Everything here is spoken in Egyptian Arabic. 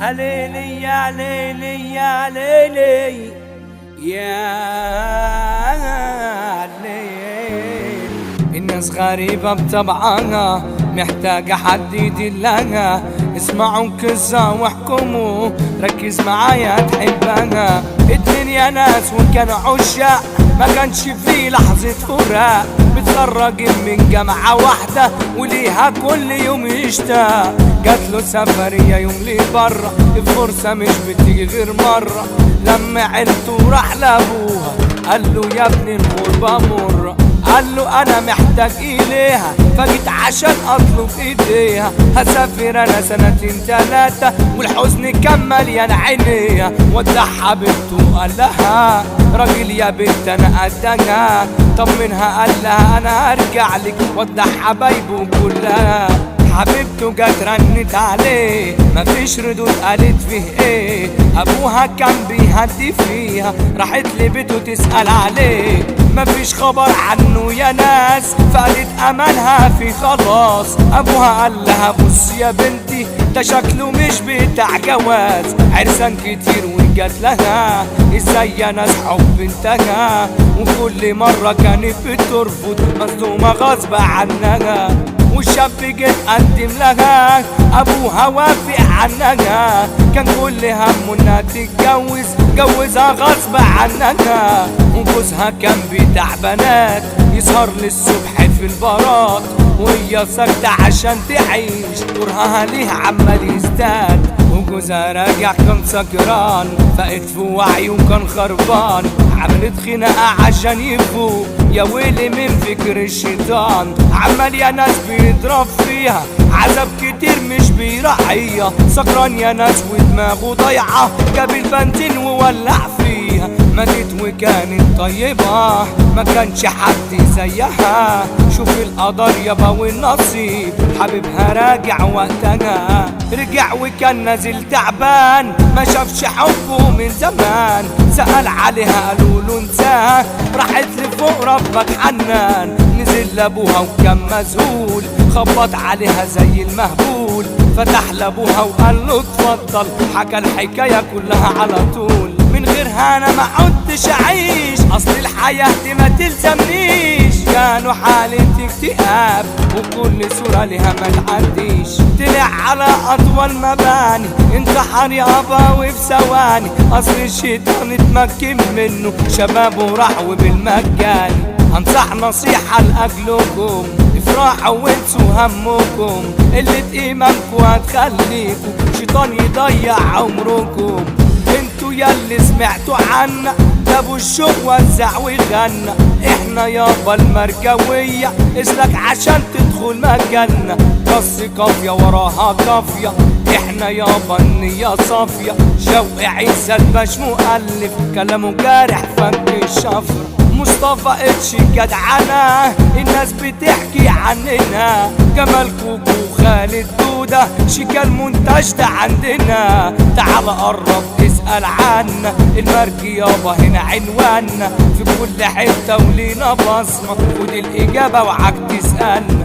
ليلي يا ليلي يا ليلي يا ليل الناس غريبة بطبعها محتاجة حد يدلها اسمعوا كزة واحكموا ركز معايا تحبها اتنين يا ناس وكان عشاق ما كانش في لحظة فراق متخرجين من جامعة واحدة وليها كل يوم يشتاق جات له سفرية يوم لي برا الفرصة مش بتيجي غير مرة لما عيلته راح لابوها قال له يا ابني الغربة مرة قال له انا محتاج اليها فجيت عشان اطلب ايديها هسافر انا سنتين تلاتة والحزن كان مليان عينيها ودع حبيبته قال لها راجل يا بنت انا قدها طمنها قال لها انا هرجع لك ودع حبايبه كلها حبيبته جت رنت عليه مفيش ردود قالت فيه ايه ابوها كان بيهدي فيها راحت لبيته تسأل عليه مفيش خبر عنه يا ناس فقالت املها في خلاص ابوها قال لها بص يا بنتي ده شكله مش بتاع جواز عرسان كتير وجات لها ازاي يا ناس حب انتهى وكل مرة كانت بترفض مصدومة غصب عنها والشاب جه قدم لها ابوها وافق عنها كان كل همه انها تتجوز جوزها غصب عنها وجوزها كان بتاع بنات يسهر للصبح في البارات وهي ساكتة عشان تعيش كرهها ليه عمال يزداد وجوزها راجع كان سكران فقت في وعيه وكان خربان عملت خناقة عشان يفوق يا ويلي من فكر الشيطان عمال يا ناس بيضرب فيها عذاب كتير مش بيراعيها سكران يا ناس ودماغه ضايعة جاب البنزين وولع فيها ماتت وكانت طيبة ما كانش حد زيها شوف القدر يابا والنصيب حبيبها راجع وقتها رجع وكان نازل تعبان ما شافش حبه من زمان سأل عليها قالوا له انساه راحت لفوق ربك حنان نزل لابوها وكان مذهول خبط عليها زي المهبول فتح لابوها وقال له اتفضل حكى الحكاية كلها على طول من غيرها انا ما عدتش اعيش اصل الحياة دي ما تلزمنيش كانوا حالة اكتئاب وكل صورة لها ما تعديش طلع على اطول مباني انتحر يابا وفي ثواني اصل الشيطان اتمكن منه شبابه راح وبالمجاني انصح نصيحة لاجلكم افرحوا وانسوا همكم قلة ايمانكم هتخليكم شيطان يضيع عمركم انتوا ياللي سمعتوا عنا جابوا الشوق وزع وغنى احنا يابا المرجوية اسلك عشان تدخل مجالنا بس قافية وراها قافية احنا يابا النية صافية شوق عيسى الباش مؤلف كلامه جارح فك الشفرة مصطفى اتش جدعنا الناس بتحكي عننا جمال كوكو وخالد دودة شيكا المنتج ده عندنا تعال قرب اسأل عنا المرج يابا هنا عنواننا في كل حتة ولينا بصمة ودي الإجابة وعك تسألنا